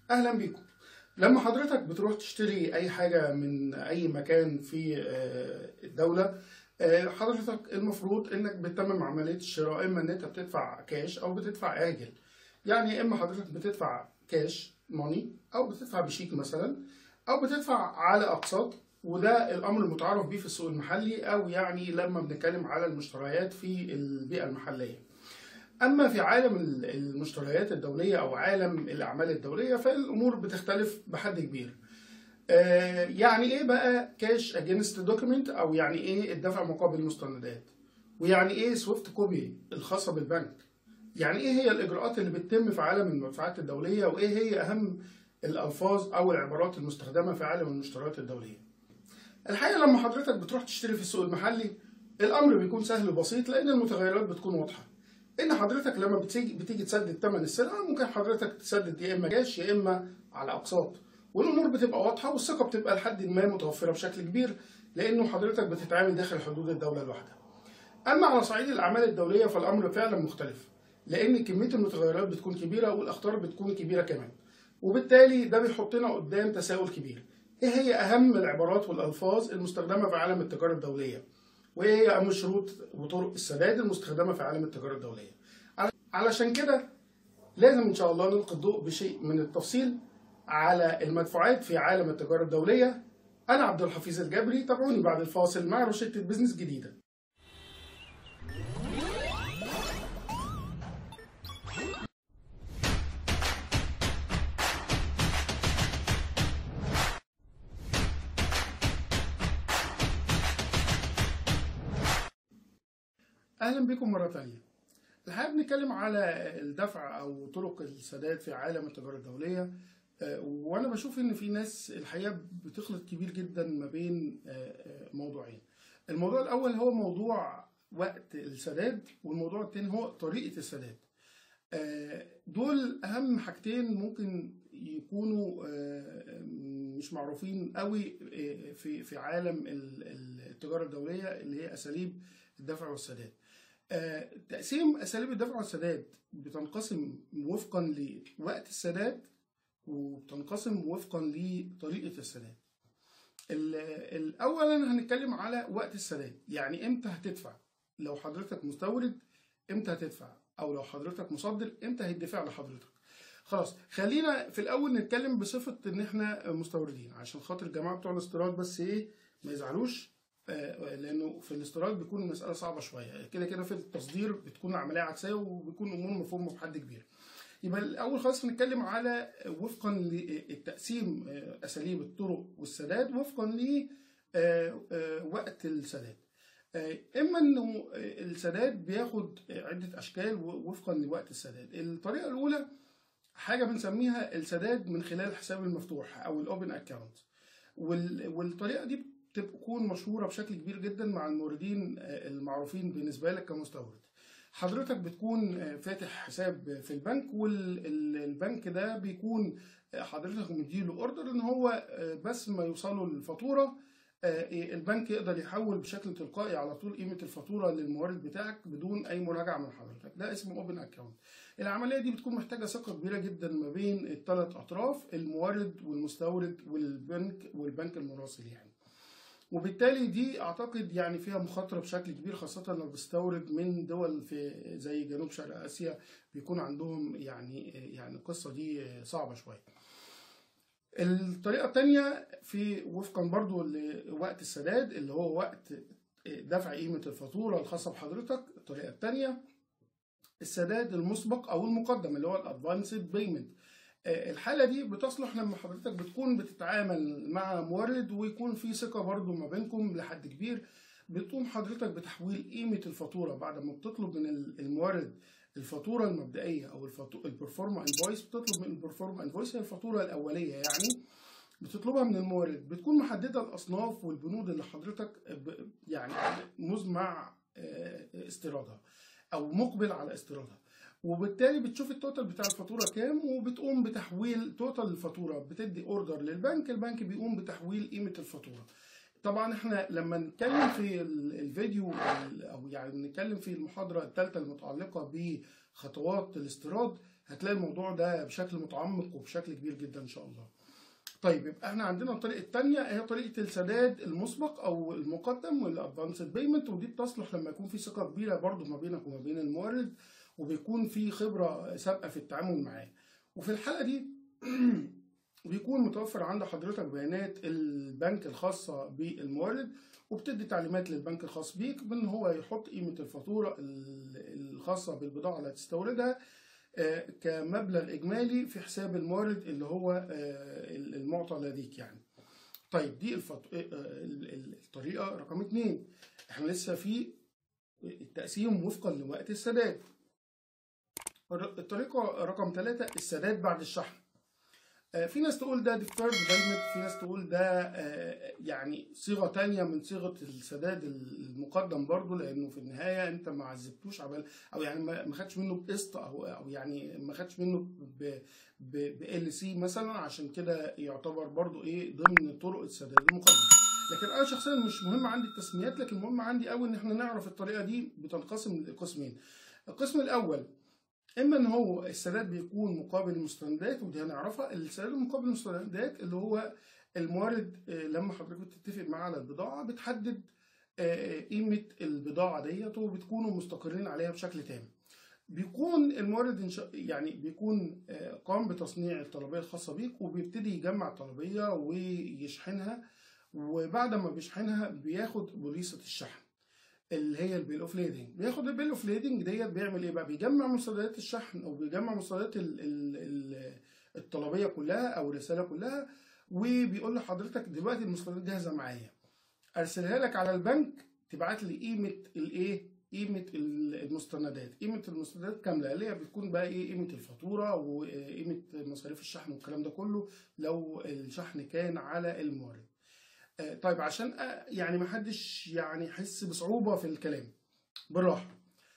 اهلا بيكم لما حضرتك بتروح تشتري اي حاجه من اي مكان في آه، الدوله آه، حضرتك المفروض انك بتتمم عمليه الشراء اما ان انت بتدفع كاش او بتدفع اجل يعني يا اما حضرتك بتدفع كاش ماني او بتدفع بشيك مثلا او بتدفع على اقساط وده الامر المتعارف بيه في السوق المحلي او يعني لما بنتكلم على المشتريات في البيئه المحليه اما في عالم المشتريات الدوليه او عالم الاعمال الدوليه فالامور بتختلف بحد كبير آه، يعني ايه بقى كاش اجينست دوكيمنت او يعني ايه الدفع مقابل مستندات ويعني ايه سويفت كوبي الخاصه بالبنك يعني ايه هي الاجراءات اللي بتتم في عالم المدفوعات الدوليه وايه هي اهم الالفاظ او العبارات المستخدمه في عالم المشتريات الدوليه الحقيقه لما حضرتك بتروح تشتري في السوق المحلي الامر بيكون سهل وبسيط لان المتغيرات بتكون واضحه ان حضرتك لما بتيجي بتيجي تسدد ثمن السلعه ممكن حضرتك تسدد يا اما كاش يا اما على اقساط والامور بتبقى واضحه والثقه بتبقى لحد ما متوفره بشكل كبير لانه حضرتك بتتعامل داخل حدود الدوله الواحده اما على صعيد الاعمال الدوليه فالامر فعلا مختلف لان كميه المتغيرات بتكون كبيره والاخطار بتكون كبيره كمان وبالتالي ده بيحطنا قدام تساؤل كبير ايه هي اهم العبارات والالفاظ المستخدمه في عالم التجاره الدوليه وايه هي اهم الشروط وطرق السداد المستخدمه في عالم التجاره الدوليه علشان كده لازم ان شاء الله نلقي الضوء بشيء من التفصيل على المدفوعات في عالم التجاره الدوليه انا عبد الحفيظ الجبري تابعوني بعد الفاصل مع روشته بزنس جديده اهلا بكم مره ثانيه الحقيقه بنتكلم على الدفع او طرق السداد في عالم التجاره الدوليه آه، وانا بشوف ان في ناس الحقيقه بتخلط كبير جدا ما بين آه، آه، موضوعين الموضوع الاول هو موضوع وقت السداد والموضوع الثاني هو طريقه السداد دول اهم حاجتين ممكن يكونوا مش معروفين قوي في في عالم التجاره الدوليه اللي هي اساليب الدفع والسداد آه، تقسيم اساليب الدفع والسداد بتنقسم وفقا لوقت السداد وبتنقسم وفقا لطريقه السداد الاولا هنتكلم على وقت السداد يعني امتى هتدفع لو حضرتك مستورد امتى هتدفع او لو حضرتك مصدر امتى هيدفع لحضرتك خلاص خلينا في الاول نتكلم بصفه ان احنا مستوردين عشان خاطر الجماعه بتوع الاستيراد بس ايه ما يزعلوش آه، لانه في الاستيراد بيكون المساله صعبه شويه كده كده في التصدير بتكون عمليه عكسيه وبيكون امور مفهومه بحد كبير يبقى الاول خالص هنتكلم على وفقا للتقسيم آه، اساليب الطرق والسداد وفقا ل آه، وقت السداد اما انه السداد بياخد عده اشكال وفقا لوقت السداد الطريقه الاولى حاجه بنسميها السداد من خلال الحساب المفتوح او الاوبن اكونت والطريقه دي تكون مشهوره بشكل كبير جدا مع الموردين آه، المعروفين بالنسبه لك كمستورد حضرتك بتكون آه، فاتح حساب في البنك والبنك ده بيكون آه، حضرتك مديله اوردر ان هو بس ما يوصله الفاتوره البنك يقدر يحول بشكل تلقائي على طول قيمه الفاتوره للمورد بتاعك بدون اي مراجعه من حضرتك ده اسمه اوبن اكونت العمليه دي بتكون محتاجه ثقه كبيره جدا ما بين الثلاث اطراف المورد والمستورد والبنك والبنك المراسل يعني وبالتالي دي اعتقد يعني فيها مخاطره بشكل كبير خاصه لو بستورد من دول في زي جنوب شرق اسيا بيكون عندهم يعني يعني القصه دي صعبه شويه الطريقه الثانيه في وفقا برضو لوقت السداد اللي هو وقت دفع قيمه الفاتوره الخاصه بحضرتك الطريقه الثانيه السداد المسبق او المقدم اللي هو الادفانسد بيمنت آه، الحاله دي بتصلح لما حضرتك بتكون بتتعامل مع مورد ويكون في ثقه برضو ما بينكم لحد كبير بتقوم حضرتك بتحويل قيمه الفاتوره بعد ما بتطلب من المورد الفاتوره المبدئيه او البرفورما انفويس بتطلب من البرفورما انفويس هي الفاتوره الاوليه يعني بتطلبها من المورد بتكون محدده الاصناف والبنود اللي حضرتك يعني مزمع آه، استيرادها او مقبل على استيرادها وبالتالي بتشوف التوتال بتاع الفاتوره كام وبتقوم بتحويل توتال الفاتوره بتدي اوردر للبنك البنك بيقوم بتحويل قيمه الفاتوره طبعا احنا لما نتكلم في الفيديو او يعني نتكلم في المحاضره الثالثه المتعلقه بخطوات الاستيراد هتلاقي الموضوع ده بشكل متعمق وبشكل كبير جدا ان شاء الله طيب يبقى احنا عندنا الطريقه الثانيه هي طريقه السداد المسبق او المقدم والادفانسد بيمنت ودي بتصلح لما يكون في ثقه كبيره برضو ما بينك وما بين المورد وبيكون في خبره سابقه في التعامل معاه وفي الحلقه دي بيكون متوفر عند حضرتك بيانات البنك الخاصة بالمورد وبتدي تعليمات للبنك الخاص بيك بان هو يحط قيمة الفاتورة الخاصة بالبضاعة اللي هتستوردها كمبلغ إجمالي في حساب المورد اللي هو المعطى لديك يعني طيب دي الفط... الطريقة رقم اتنين احنا لسه في التقسيم وفقا لوقت السداد الطريقة رقم ثلاثة السداد بعد الشحن في ناس تقول ده ديفيرد بيمنت في ناس تقول ده يعني صيغه تانية من صيغه السداد المقدم برضو لانه في النهايه انت ما عذبتوش عبال او يعني ما خدش منه بقسط او او يعني ما خدش منه ب ال سي مثلا عشان كده يعتبر برضو ايه ضمن طرق السداد المقدم لكن انا شخصيا مش مهم عندي التسميات لكن مهم عندي قوي ان احنا نعرف الطريقه دي بتنقسم لقسمين القسم الاول اما ان هو السداد بيكون مقابل المستندات ودي هنعرفها السداد المقابل المستندات اللي هو المورد لما حضرتك بتتفق معاه على البضاعه بتحدد قيمه البضاعه ديت وبتكونوا مستقرين عليها بشكل تام بيكون المورد يعني بيكون قام بتصنيع الطلبيه الخاصه بيك وبيبتدي يجمع الطلبيه ويشحنها وبعد ما بيشحنها بياخد بوليصه الشحن اللي هي البيل اوف ليدنج بياخد البيل اوف ليدنج ديت بيعمل ايه بقى بيجمع مستندات الشحن او بيجمع مستندات الطلبيه كلها او الرساله كلها وبيقول لحضرتك دلوقتي المستندات جاهزه معايا ارسلها لك على البنك تبعت لي قيمه الايه قيمه المستندات قيمه المستندات كامله اللي هي بتكون بقى ايه قيمه الفاتوره وقيمه مصاريف الشحن والكلام ده كله لو الشحن كان على المورد طيب عشان يعني ما حدش يعني يحس بصعوبة في الكلام بالراحة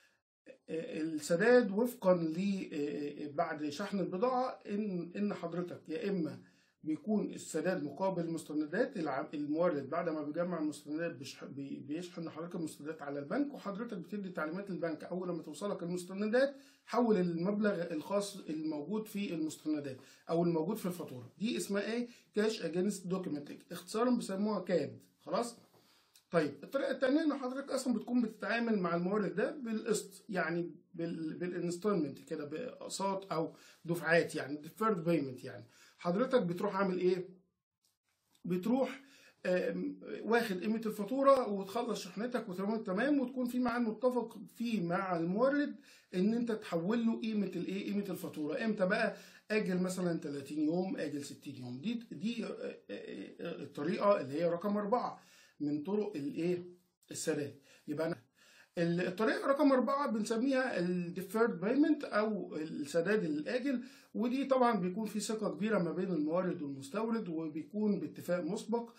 السداد وفقا ل بعد شحن البضاعة ان ان حضرتك يا اما بيكون السداد مقابل المستندات المورد بعد ما بيجمع المستندات بيشحن لحضرتك المستندات على البنك وحضرتك بتدي تعليمات للبنك اول لما توصلك المستندات حول المبلغ الخاص الموجود في المستندات او الموجود في الفاتوره دي اسمها ايه كاش اجينست دوكيمنت اختصارا بيسموها كاد خلاص طيب الطريقه الثانيه ان حضرتك اصلا بتكون بتتعامل مع المورد ده بالقسط يعني بالانستالمنت كده باقساط او دفعات يعني ديفيرد بيمنت يعني حضرتك بتروح عامل ايه بتروح واخد قيمه الفاتوره وتخلص شحنتك وتمام تمام وتكون في معاه متفق فيه مع المورد ان انت تحول له قيمه الايه قيمه الفاتوره امتى بقى اجل مثلا 30 يوم اجل 60 يوم دي دي الطريقه اللي هي رقم أربعة من طرق الايه السداد يبقى أنا الطريقه رقم أربعة بنسميها الديفيرد بيمنت او السداد الاجل ودي طبعا بيكون في ثقه كبيره ما بين المورد والمستورد وبيكون باتفاق مسبق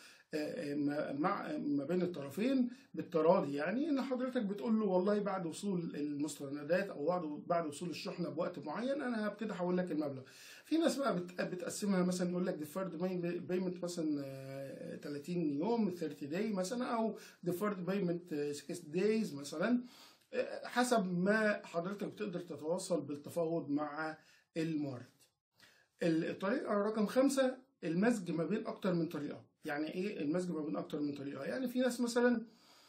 مع ما بين الطرفين بالتراضي يعني ان حضرتك بتقول له والله بعد وصول المستندات او بعد بعد وصول الشحنه بوقت معين انا هبتدي احول لك المبلغ في ناس بقى بتقسمها مثلا يقول لك ديفيرد بيمنت مثلا 30 يوم 30 داي مثلا او ديفيرد بيمنت 6 دايز مثلا حسب ما حضرتك بتقدر تتواصل بالتفاوض مع المورد الطريقه رقم خمسة المزج ما بين اكتر من طريقه يعني ايه المزج ما بين اكتر من طريقه يعني في ناس مثلا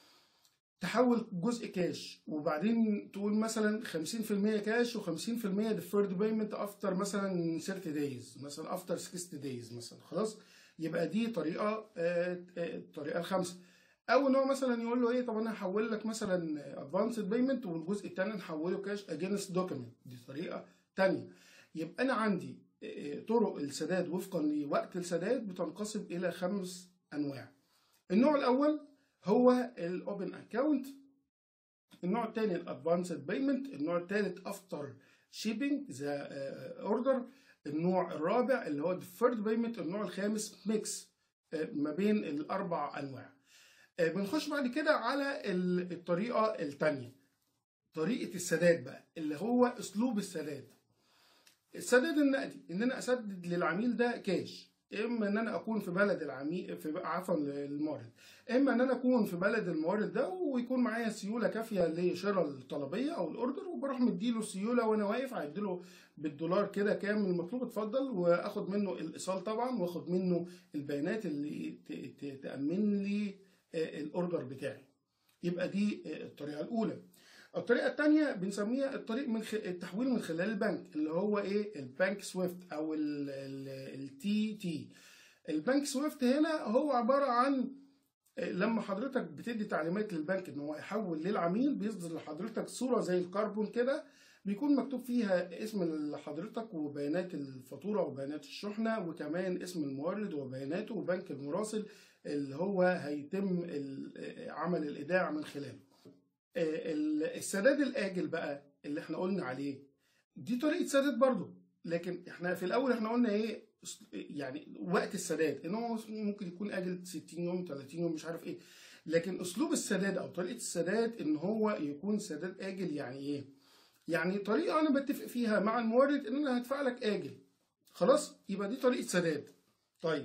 تحول جزء كاش وبعدين تقول مثلا 50% كاش و50% ديفيرد بيمنت افتر مثلا 30 دايز مثلا افتر 60 دايز مثلا خلاص يبقى دي طريقه الطريقه الخامسه او ان هو مثلا يقول له ايه طب انا هحول لك مثلا ادفانسد بيمنت والجزء الثاني نحوله كاش اجينست دوكيمنت دي طريقه ثانيه يبقى انا عندي طرق السداد وفقا لوقت السداد بتنقسم الى خمس انواع النوع الاول هو الاوبن اكونت النوع الثاني الادفانسد بيمنت النوع الثالث افتر شيبنج ذا اوردر النوع الرابع اللي هو ديفيرد بيمنت النوع الخامس ميكس ما بين الاربع انواع بنخش بعد كده على الطريقه الثانيه طريقه السداد بقى اللي هو اسلوب السداد السداد النقدي ان انا اسدد للعميل ده كاش اما ان انا اكون في بلد العميل في عفوا المورد اما ان انا اكون في بلد المورد ده ويكون معايا سيوله كافيه لشراء الطلبيه او الاوردر وبروح مديله السيوله وانا واقف هيديله بالدولار كده كام المطلوب اتفضل واخد منه الايصال طبعا واخد منه البيانات اللي تامن لي الاوردر بتاعي يبقى دي الطريقه الاولى الطريقه الثانيه بنسميها الطريق من خ... التحويل من خلال البنك اللي هو ايه البنك سويفت او التي تي البنك سويفت هنا هو عباره عن لما حضرتك بتدي تعليمات للبنك ان هو يحول للعميل بيصدر لحضرتك صوره زي الكربون كده بيكون مكتوب فيها اسم حضرتك وبيانات الفاتوره وبيانات الشحنه وكمان اسم المورد وبياناته وبنك المراسل اللي هو هيتم عمل الايداع من خلاله. السداد الاجل بقى اللي احنا قلنا عليه دي طريقه سداد برضه لكن احنا في الاول احنا قلنا ايه يعني وقت السداد ان هو ممكن يكون اجل 60 يوم 30 يوم مش عارف ايه لكن اسلوب السداد او طريقه السداد ان هو يكون سداد اجل يعني ايه يعني طريقه انا بتفق فيها مع المورد ان انا هدفع لك اجل خلاص يبقى دي طريقه سداد طيب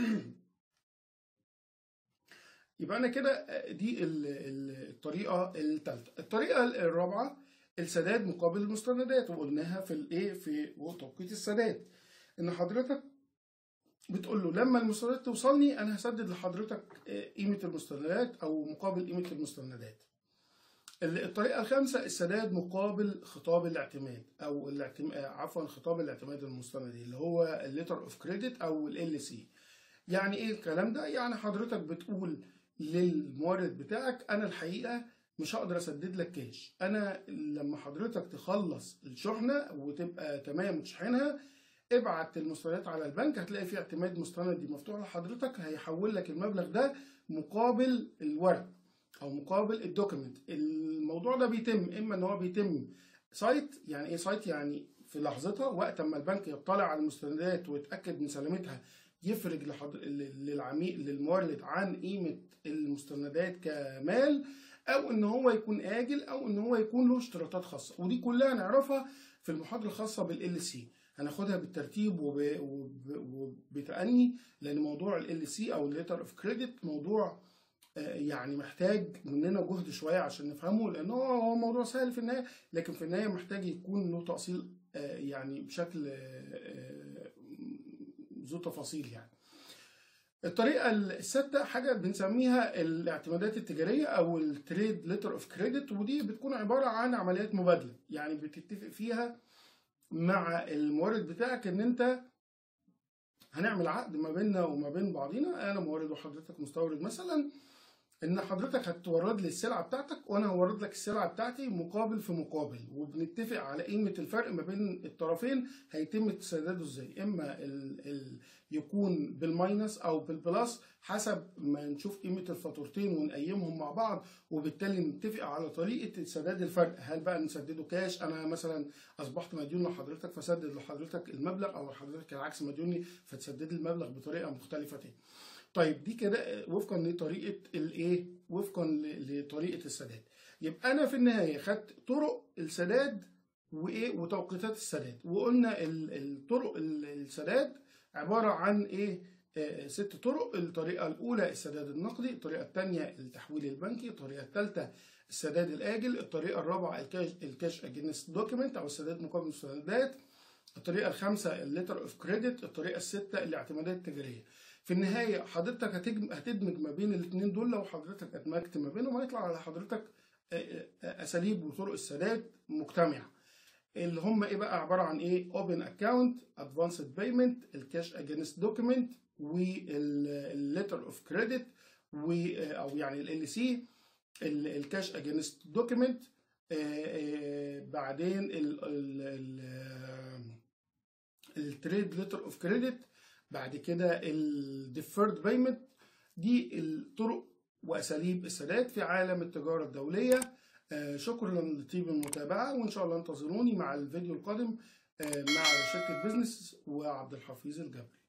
يبقى انا كده دي الطريقه الثالثه الطريقه الرابعه السداد مقابل المستندات وقلناها في الايه في توقيت السداد ان حضرتك بتقول له لما المستندات توصلني انا هسدد لحضرتك قيمه المستندات او مقابل قيمه المستندات الطريقه الخامسه السداد مقابل خطاب الاعتماد او الاعتماد عفوا خطاب الاعتماد المستندي اللي هو الليتر اوف كريدت او ال سي يعني ايه الكلام ده يعني حضرتك بتقول للمورد بتاعك انا الحقيقه مش هقدر اسدد لك كاش انا لما حضرتك تخلص الشحنه وتبقى تمام وتشحنها ابعت المستندات على البنك هتلاقي في اعتماد مستندي مفتوح لحضرتك هيحول لك المبلغ ده مقابل الورق او مقابل الدوكيمنت الموضوع ده بيتم اما ان هو بيتم سايت يعني ايه سايت يعني في لحظتها وقت اما البنك يطلع على المستندات ويتاكد من سلامتها يفرج لحضر... للعميل للمورد عن قيمه المستندات كمال او ان هو يكون اجل او ان هو يكون له اشتراطات خاصه ودي كلها نعرفها في المحاضره الخاصه بالال سي هناخدها بالترتيب وب... وب... وبتأني لان موضوع ال سي او الليتر اوف كريدت موضوع يعني محتاج مننا جهد شويه عشان نفهمه لان هو موضوع سهل في النهايه لكن في النهايه محتاج يكون له تأصيل يعني بشكل ذو تفاصيل يعني الطريقة السادسة حاجة بنسميها الاعتمادات التجارية أو التريد ليتر اوف كريدت ودي بتكون عبارة عن عمليات مبادلة يعني بتتفق فيها مع المورد بتاعك إن أنت هنعمل عقد ما بيننا وما بين بعضينا أنا مورد وحضرتك مستورد مثلا ان حضرتك هتورد لي السلعه بتاعتك وانا هورد لك السلعه بتاعتي مقابل في مقابل وبنتفق على قيمه الفرق ما بين الطرفين هيتم سداده ازاي اما ال ال يكون بالماينس او بالبلس حسب ما نشوف قيمه الفاتورتين ونقيمهم مع بعض وبالتالي نتفق على طريقه سداد الفرق هل بقى نسدده كاش انا مثلا اصبحت مديون لحضرتك فسدد لحضرتك المبلغ او حضرتك العكس مديوني فتسدد لي المبلغ بطريقه مختلفه تاني طيب دي كده وفقا لطريقه الايه وفقا لطريقه السداد يبقى انا في النهايه خدت طرق السداد وايه وتوقيتات السداد وقلنا الطرق السداد عباره عن ايه آه ست طرق الطريقه الاولى السداد النقدي الطريقه الثانيه التحويل البنكي الطريقه الثالثه السداد الاجل الطريقه الرابعه الكاش الكاش اجينست دوكيمنت او السداد مقابل المستندات الطريقه الخامسه الليتر اوف كريدت الطريقه السادسه الاعتمادات التجاريه في النهايه حضرتك هتدمج ما بين الاثنين دول لو حضرتك ادمجت ما بينهم هيطلع على حضرتك اساليب وطرق السداد مجتمعه اللي هم ايه بقى عباره عن ايه اوبن اكونت ادفانسد بيمنت الكاش اجينست دوكيمنت والليتر اوف كريدت او يعني ال سي الكاش اجينست دوكيمنت بعدين التريد ليتر اوف كريدت بعد كده الديفيرد بيمنت دي الطرق واساليب السداد في عالم التجاره الدوليه شكرا لطيب المتابعه وان شاء الله انتظروني مع الفيديو القادم مع شركه بيزنس وعبد الحفيظ الجبري